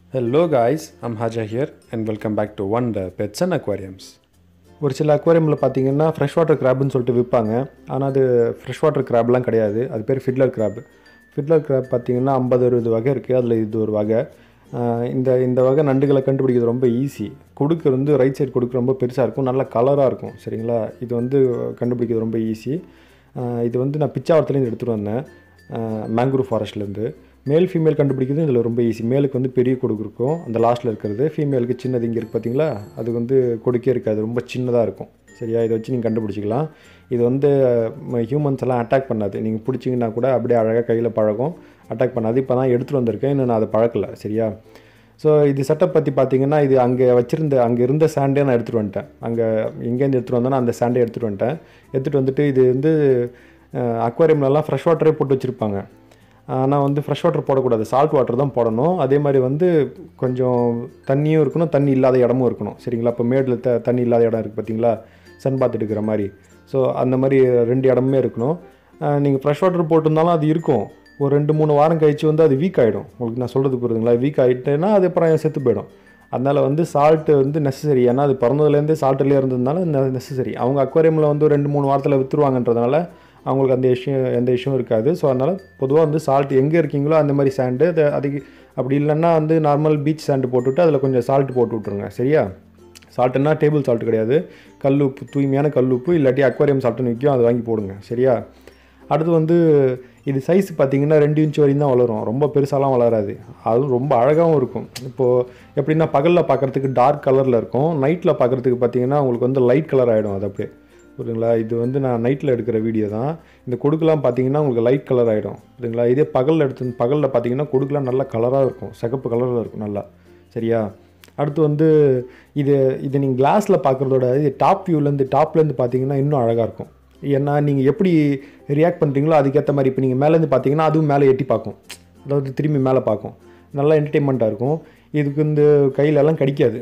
Hello guys, I'm Haja here and welcome back to Wonder Pets and Aquariums. ஒரு சில அக்வாரியமில் பார்த்தீங்கன்னா fresh water கிராப்னு சொல்லிட்டு விற்பாங்க ஆனால் அது ஃப்ரெஷ் வாட்டர் கிராப்லாம் கிடையாது அது பேர் ஃபிட்லர் கிராப் ஃபிட்லர் கிராப் பார்த்தீங்கன்னா ஐம்பது அறுபது வகை இருக்குது அதில் இது ஒரு வகை ஆஹ் இந்த இந்த வகை நண்டுகளை கண்டுபிடிக்கிறது ரொம்ப ஈஸி கொடுக்கு வந்து ரைட் சைடு கொடுக்கு ரொம்ப பெருசாக இருக்கும் நல்ல கலராக இருக்கும் சரிங்களா இது வந்து கண்டுபிடிக்கிறது ரொம்ப ஈஸி இது வந்து நான் பிச்சாவரத்துலேருந்து எடுத்துகிட்டு வந்தேன் மேங்க்ரூவ் ஃபாரஸ்ட்லேருந்து மேல் ஃபீமேல் கண்டுபிடிக்கிறது இதில் ரொம்ப ஈஸி மேலுக்கு வந்து பெரிய கொடுக்கு இருக்கும் அந்த லாஸ்ட்டில் இருக்கிறது ஃபீமேலுக்கு சின்னது இங்கே இருக்குது பார்த்தீங்களா அது வந்து கொடுக்கே இருக்காது ரொம்ப சின்னதாக இருக்கும் சரியா இதை வச்சு நீங்கள் கண்டுபிடிச்சிக்கலாம் இது வந்து ஹியூமன்ஸ் எல்லாம் அட்டாக் பண்ணாது நீங்கள் பிடிச்சிங்கன்னா கூட அப்படியே அழகாக கையில் பழகும் அட்டாக் பண்ணாது இப்போ தான் எடுத்துகிட்டு வந்திருக்கேன் இன்னும் நான் அதை பழக்கலை சரியா ஸோ இது செட்டப் பற்றி பார்த்தீங்கன்னா இது அங்கே வச்சுருந்த அங்கே இருந்த சாண்டே நான் எடுத்துகிட்டு வந்துட்டேன் அங்கே எங்கேருந்து எடுத்துகிட்டு வந்தேனோ அந்த சாண்டே எடுத்துகிட்டு வந்துட்டேன் எடுத்துகிட்டு வந்துட்டு இது வந்து அக்வாரியம்லலாம் ஃப்ரெஷ் வாட்டரே போட்டு வச்சுருப்பாங்க ஆனால் வந்து ஃப்ரெஷ் வாட்டர் போடக்கூடாது சால்ட் வாட்டர் தான் போடணும் அதே மாதிரி வந்து கொஞ்சம் தண்ணியும் இருக்கணும் தண்ணி இல்லாத இடமும் இருக்கணும் சரிங்களா இப்போ மேடில் த தண்ணி இல்லாத இடம் இருக்குது பார்த்தீங்களா சன் பாத் எடுக்கிற மாதிரி ஸோ அந்த மாதிரி ரெண்டு இடமுமே இருக்கணும் நீங்கள் ஃப்ரெஷ் வாட்டர் போட்டிருந்தாலும் அது இருக்கும் ஒரு ரெண்டு மூணு வாரம் கழிச்சு வந்து அது வீக் ஆகிடும் உங்களுக்கு நான் சொல்கிறது புரியுதுங்களா வீக் ஆகிட்டேன்னா அது அப்புறம் செத்து போயிடும் அதனால் வந்து சால்ட்டு வந்து நெசசரி ஏன்னா அது பிறந்ததுலேருந்தே சால்ட்டுலேயே இருந்ததுனால நெசசரி அவங்க அக்வாரியமில் வந்து ரெண்டு மூணு வாரத்தில் விற்றுருவாங்கன்றதுனால அவங்களுக்கு அந்த இஷ்யூ எந்த இஷ்யூவும் இருக்காது ஸோ அதனால் பொதுவாக வந்து சால்ட் எங்கே இருக்கீங்களோ அந்த மாதிரி சாண்டு அது அதுக்கு அப்படி இல்லைன்னா வந்து நார்மல் பீச் சாண்டு போட்டுவிட்டு அதில் கொஞ்சம் சால்ட் போட்டு விட்ருங்க சரியா சால்ட்டுன்னா டேபிள் சால்ட் கிடையாது கல் உப்பு தூய்மையான கல் உப்பு இல்லாட்டி அக்வாரியம் சால்ட்டுன்னு விற்கும் அதை வாங்கி போடுங்க சரியா அடுத்து வந்து இது சைஸ் பார்த்தீங்கன்னா ரெண்டு இன்ச் வரையும் தான் வளரும் ரொம்ப பெருசாலாம் வளராது அதுவும் ரொம்ப அழகாகவும் இருக்கும் இப்போது எப்படின்னா பகலில் பார்க்குறதுக்கு டார்க் கலரில் இருக்கும் நைட்டில் பார்க்குறதுக்கு பார்த்தீங்கன்னா உங்களுக்கு வந்து லைட் கலர் ஆகிடும் அது அப்படியே புரியுதுங்களா இது வந்து நான் நைட்டில் எடுக்கிற வீடியோ தான் இந்த கொடுக்கலாம் பார்த்தீங்கன்னா உங்களுக்கு லைட் கலர் ஆகிடும் புரியுதுங்களா இதே பகலில் எடுத்து பகலில் பார்த்தீங்கன்னா கொடுக்கலாம் நல்லா கலராக இருக்கும் சிகப்பு கலரில் இருக்கும் நல்லா சரியா அடுத்து வந்து இது இது நீங்கள் கிளாஸில் பார்க்குறதோட இது டாப் வியூலேருந்து டாப்லேருந்து பார்த்தீங்கன்னா இன்னும் அழகாக இருக்கும் ஏன்னா நீங்கள் எப்படி ரியாக்ட் பண்ணுறீங்களோ அதுக்கேற்ற மாதிரி இப்போ நீங்கள் மேலேருந்து பார்த்தீங்கன்னா அதுவும் மேலே எட்டி பார்க்கும் அதாவது திரும்பி மேலே பார்க்கும் நல்லா என்டர்டெயின்மெண்ட்டாக இருக்கும் இதுக்கு இந்த கையிலெல்லாம் கடிக்காது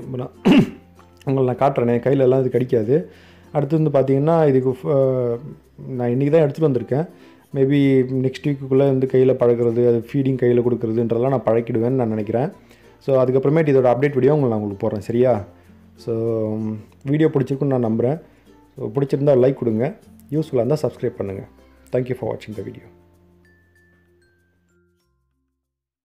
உங்களை நான் காட்டுறேனே கையிலெல்லாம் இது கடிக்காது அடுத்து வந்து பார்த்தீங்கன்னா இதுக்கு நான் இன்றைக்கி தான் எடுத்துகிட்டு வந்திருக்கேன் மேபி நெக்ஸ்ட் வீக்குள்ளே வந்து கையில் பழகிறது அது ஃபீடிங் கையில் கொடுக்குறதுன்றதெல்லாம் நான் பழக்கிடுவேன்னு நான் நினைக்கிறேன் ஸோ அதுக்கப்புறமேட்டு இதோட அப்டேட் வீடியோ உங்களுக்கு நான் உங்களுக்கு போடுறேன் சரியா ஸோ வீடியோ பிடிச்சிருக்குன்னு நான் நம்புகிறேன் ஸோ பிடிச்சிருந்தால் லைக் கொடுங்க யூஸ்ஃபுல்லாக இருந்தால் சப்ஸ்கிரைப் பண்ணுங்கள் தேங்க்யூ ஃபார் வாட்சிங் த வீடியோ